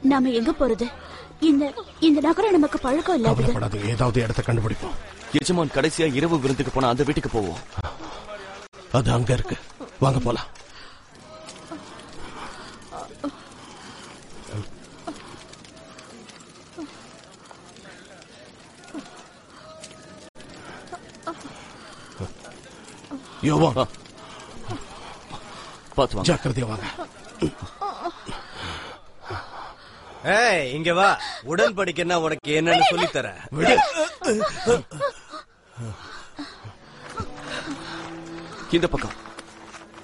நாம எங்க போறது இந்த இந்த நகரம் நமக்கு பழக்கம் இல்லாதது கவலைப்படாது ஏதாவது இடத்த கண்டுபிடிப்போம் எஜமான் கடைசியா இரவு விருந்துக்கு போனா அந்த வீட்டுக்கு போவோம் அது அங்க இருக்கு வாங்க போலாம் யோவா பாத்து வாங்க ஜாக்கிரதையா வாங்க ஏய் இங்க வா உடன்படிக்கைன்னா உனக்கு என்னன்னு சொல்லி தரேன் விடு இந்த பக்கம்